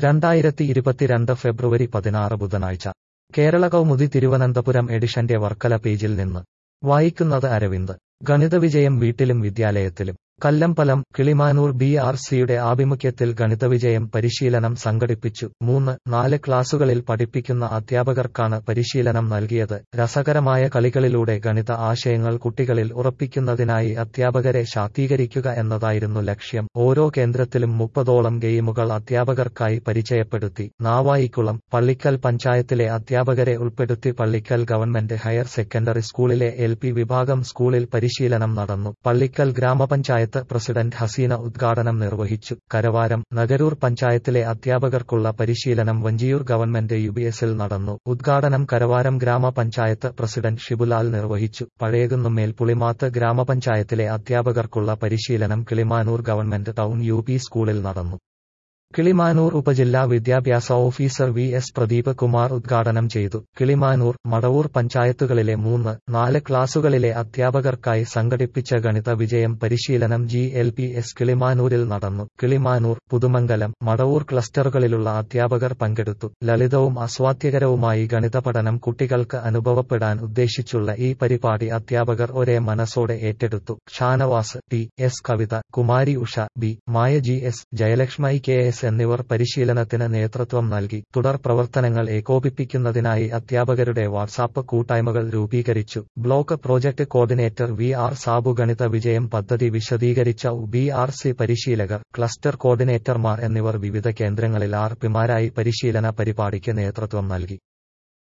രണ്ടായിരത്തി ഇരുപത്തിരണ്ട് ഫെബ്രുവരി പതിനാറ് ബുധനാഴ്ച കേരള കൗമുദി തിരുവനന്തപുരം എഡിഷന്റെ വർക്കല പേജിൽ നിന്ന് വായിക്കുന്നത് അരവിന്ദ് ഗണിത വിജയം വീട്ടിലും വിദ്യാലയത്തിലും കല്ലമ്പലം കിളിമാനൂർ ബി ആർ സിയുടെ ആഭിമുഖ്യത്തിൽ ഗണിതവിജയം പരിശീലനം സംഘടിപ്പിച്ചു മൂന്ന് നാല് ക്ലാസുകളിൽ പഠിപ്പിക്കുന്ന അധ്യാപകർക്കാണ് പരിശീലനം നൽകിയത് രസകരമായ കളികളിലൂടെ ഗണിത ആശയങ്ങൾ കുട്ടികളിൽ ഉറപ്പിക്കുന്നതിനായി അധ്യാപകരെ ശാക്തീകരിക്കുക എന്നതായിരുന്നു ലക്ഷ്യം ഓരോ കേന്ദ്രത്തിലും മുപ്പതോളം ഗെയിമുകൾ അധ്യാപകർക്കായി പരിചയപ്പെടുത്തി നാവായിക്കുളം പള്ളിക്കൽ പഞ്ചായത്തിലെ അധ്യാപകരെ ഉൾപ്പെടുത്തി പള്ളിക്കൽ ഗവൺമെന്റ് ഹയർ സെക്കൻഡറി സ്കൂളിലെ എൽ പി വിഭാഗം സ്കൂളിൽ പരിശീലനം നടന്നു പള്ളിക്കൽ ഗ്രാമപഞ്ചായത്ത് പ്രസിഡന്റ് ഹസീന ഉദ്ഘാടനം നിർവഹിച്ചു കരവാരം നഗരൂർ പഞ്ചായത്തിലെ അധ്യാപകർക്കുള്ള പരിശീലനം വഞ്ചിയൂർ ഗവൺമെന്റ് യു ബി എസിൽ നടന്നു ഉദ്ഘാടനം കരവാരം ഗ്രാമപഞ്ചായത്ത് പ്രസിഡന്റ് ഷിബുലാൽ നിർവഹിച്ചു പഴയകുന്നുമേൽ പുളിമാത്ത് ഗ്രാമപഞ്ചായത്തിലെ അധ്യാപകർക്കുള്ള പരിശീലനം Kilimanoor government town U P സ്കൂളിൽ നടന്നു കിളിമാനൂർ ഉപജില്ലാ വിദ്യാഭ്യാസ officer V S Pradeep Kumar ഉദ്ഘാടനം ചെയ്തു കിളിമാനൂർ മടവൂർ പഞ്ചായത്തുകളിലെ മൂന്ന് നാല് ക്ലാസുകളിലെ അധ്യാപകർക്കായി സംഘടിപ്പിച്ച ഗണിത വിജയം പരിശീലനം ജി എൽ പി എസ് കിളിമാനൂരിൽ നടന്നു കിളിമാനൂർ പുതുമംഗലം മടവൂർ ക്ലസ്റ്ററുകളിലുള്ള അധ്യാപകർ പങ്കെടുത്തു ലളിതവും ആസ്വാദ്യകരവുമായി ഗണിത പഠനം കുട്ടികൾക്ക് അനുഭവപ്പെടാൻ ഉദ്ദേശിച്ചുള്ള ഈ പരിപാടി അധ്യാപകർ ഒരേ മനസ്സോടെ ഏറ്റെടുത്തു Shanavas T S Kavitha Kumari Usha B Maya G S Jayalakshmi K S എന്നിവർ പരിശീലനത്തിന് നേതൃത്വം നൽകി തുടർ പ്രവർത്തനങ്ങൾ ഏകോപിപ്പിക്കുന്നതിനായി അധ്യാപകരുടെ വാട്സാപ്പ് കൂട്ടായ്മകൾ രൂപീകരിച്ചു block project coordinator V R Sabu ഗണിത വിജയം പദ്ധതി വിശദീകരിച്ച ബി ആർ സി പരിശീലകർ ക്ലസ്റ്റർ കോർഡിനേറ്റർമാർ എന്നിവർ വിവിധ കേന്ദ്രങ്ങളിൽ ആർ പിമാരായി പരിശീലന പരിപാടിക്ക് നേതൃത്വം നൽകി